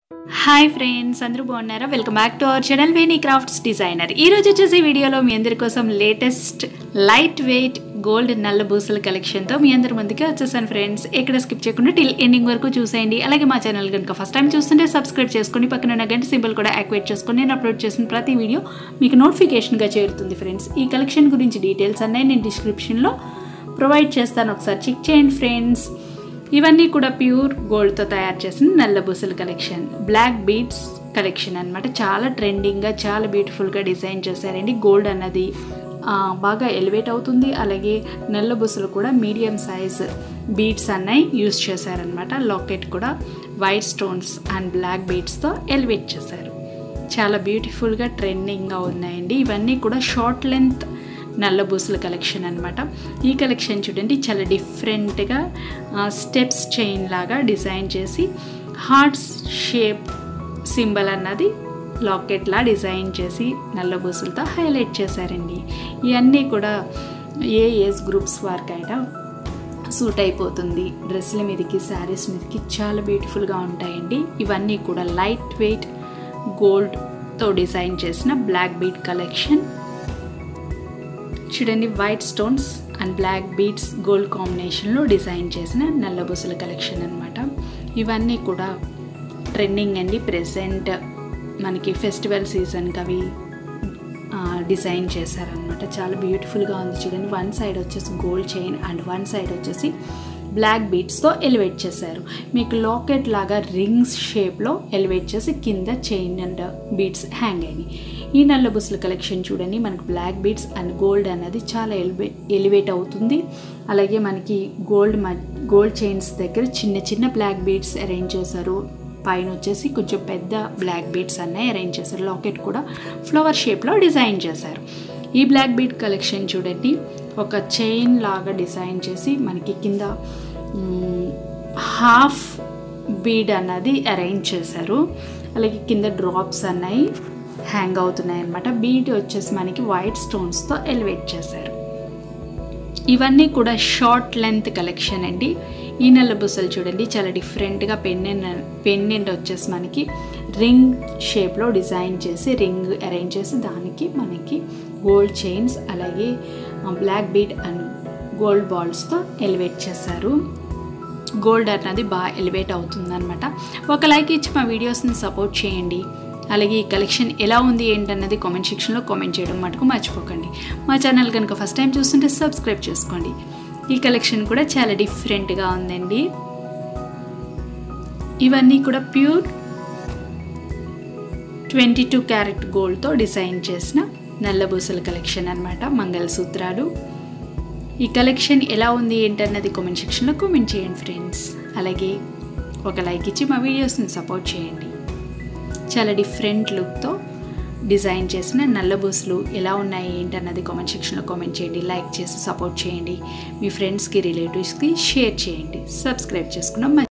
hi friends అందరూ బాగున్నారా welcome back to our channel Veni crafts designer ఈ రోజు వచ్చేసి ఈ వీడియోలో మీ అందరి కోసం లేటెస్ట్ లైట్ వెయిట్ గోల్డ్ నల్ల బూసల కలెక్షన్తో మీ అందరి ముందుకే వచ్చేసాను ఫ్రెండ్స్ ఎక్కడ స్కిప్ చేయకుండా టిల్ ఎండింగ్ వరకు చూసేయండి అలాగే మా ఛానల్ కనుక ఫస్ట్ టైం చూస్తుంటే సబ్స్క్రైబ్ చేసుకొని పక్కన ఉన్న గంట సింబల్ కూడా యాక్టివేట్ చేసుకొని నేను అప్లోడ్ చేసిన ప్రతి వీడియో మీకు నోటిఫికేషన్గా చేరుతుంది ఫ్రెండ్స్ ఈ కలెక్షన్ గురించి డీటెయిల్స్ అన్నీ నేను డిస్క్రిప్షన్లో ప్రొవైడ్ చేస్తాను ఒకసారి చెక్ చేయండి ఫ్రెండ్స్ ఇవన్నీ కూడా ప్యూర్ గోల్డ్తో తయారు చేసిన నల్ల బుసల కలెక్షన్ బ్లాక్ బీడ్స్ కలెక్షన్ అన్నమాట చాలా ట్రెండింగ్గా చాలా బ్యూటిఫుల్గా డిజైన్ చేశారండి గోల్డ్ అన్నది ఆ, బాగా ఎలివేట్ అవుతుంది అలాగే నల్ల బుసలు కూడా మీడియం సైజ్ బీడ్స్ అన్నవి యూస్ చేశారనమాట లాకెట్ కూడా వైట్ స్టోన్స్ అండ్ బ్లాక్ బీడ్స్తో ఎలివేట్ చేశారు చాలా బ్యూటిఫుల్గా ట్రెండింగ్గా ఉన్నాయండి ఇవన్నీ కూడా షార్ట్ లెంత్ నల్ల బూసుల కలెక్షన్ అనమాట ఈ కలెక్షన్ చూడండి చాలా డిఫరెంట్గా స్టెప్స్ చైన్ లాగా డిజైన్ చేసి హార్ట్స్ షేప్ సింబల్ అన్నది లాకెట్లా డిజైన్ చేసి నల్ల బూసులతో హైలైట్ చేశారండి ఇవన్నీ కూడా ఏ ఏజ్ గ్రూప్స్ వారికైనా సూట్ అయిపోతుంది డ్రెస్ల మీదకి శారీస్ మీదకి చాలా బ్యూటిఫుల్గా ఉంటాయండి ఇవన్నీ కూడా లైట్ వెయిట్ గోల్డ్తో డిజైన్ చేసిన బ్లాక్ బీట్ కలెక్షన్ చూడండి white stones and black beads gold కాంబినేషన్లో డిజైన్ చేసిన నల్లబుసల కలెక్షన్ అనమాట ఇవన్నీ కూడా ట్రెండింగ్ అండి ప్రెసెంట్ మనకి ఫెస్టివల్ సీజన్కి అవి ఆ, డిజైన్ చేశారనమాట చాలా బ్యూటిఫుల్గా ఉంది చూడండి వన్ సైడ్ వచ్చేసి gold chain and one side వచ్చేసి బ్లాక్ బీడ్స్తో ఎలివేట్ చేశారు మీకు లాకెట్ లాగా రింగ్స్ షేప్లో ఎలివేట్ చేసి కింద చైన్ అండ్ బీడ్స్ హ్యాంగ్ అయినాయి ఈ నల్ల బుస్ల కలెక్షన్ చూడండి మనకు బ్లాక్ బీడ్స్ అండ్ గోల్డ్ అన్నది చాలా ఎలివే ఎలివేట్ అవుతుంది అలాగే మనకి గోల్డ్ గోల్డ్ చైన్స్ దగ్గర చిన్న చిన్న బ్లాక్ బీడ్స్ అరేంజ్ చేశారు పైన వచ్చేసి కొంచెం పెద్ద బ్లాక్ బీడ్స్ అన్నవి అరేంజ్ చేశారు లాకెట్ కూడా ఫ్లవర్ షేప్లో డిజైన్ చేశారు ఈ బ్లాక్ బీడ్ కలెక్షన్ చూడండి ఒక చైన్ లాగా డిజైన్ చేసి మనకి కింద హాఫ్ బీడ్ అన్నది అరేంజ్ చేశారు అలాగే కింద డ్రాప్స్ అన్నవి హ్యాంగ్ అవుతున్నాయి అనమాట బీడ్ వచ్చేసి మనకి వైట్ స్టోన్స్తో ఎలివేట్ చేశారు ఇవన్నీ కూడా షార్ట్ లెంత్ కలెక్షన్ అండి ఈ నెల బుసలు చూడండి చాలా డిఫరెంట్గా పెన్నెంట్ పెన్నెంట్ వచ్చేసి మనకి రింగ్ షేప్లో డిజైన్ చేసి రింగ్ అరేంజ్ చేసి దానికి మనకి గోల్డ్ చైన్స్ అలాగే బ్లాక్ బీడ్ అండ్ గోల్డ్ బాల్స్తో ఎలివేట్ చేశారు గోల్డ్ అన్నది బాగా ఎలివేట్ అవుతుందన్నమాట ఒక లైక్ ఇచ్చి మా వీడియోస్ని సపోర్ట్ చేయండి అలాగే ఈ కలెక్షన్ ఎలా ఉంది ఏంటన్నది కామెంట్ సెక్షన్లో కామెంట్ చేయడం మటుకు మర్చిపోకండి మా ఛానల్ కనుక ఫస్ట్ టైం చూస్తుంటే సబ్స్క్రైబ్ చేసుకోండి ఈ కలెక్షన్ కూడా చాలా డిఫరెంట్గా ఉందండి ఇవన్నీ కూడా ప్యూర్ ట్వంటీ టూ క్యారెట్ గోల్డ్తో డిజైన్ చేసిన నల్లబూసల కలెక్షన్ అనమాట మంగళసూత్రాలు ఈ కలెక్షన్ ఎలా ఉంది ఏంటన్నది కామెంట్ సెక్షన్లో కామెంట్ చేయండి ఫ్రెండ్స్ అలాగే ఒక లైక్ ఇచ్చి మా వీడియోస్ని సపోర్ట్ చేయండి చాలా డిఫరెంట్ లుక్తో డిజైన్ చేసిన నల్లబూసులు ఎలా ఉన్నాయి ఏంటన్నది కామెంట్ సెక్షన్లో కామెంట్ చేయండి లైక్ చేసి సపోర్ట్ చేయండి మీ ఫ్రెండ్స్కి రిలేటివ్స్కి షేర్ చేయండి సబ్స్క్రైబ్ చేసుకున్నాం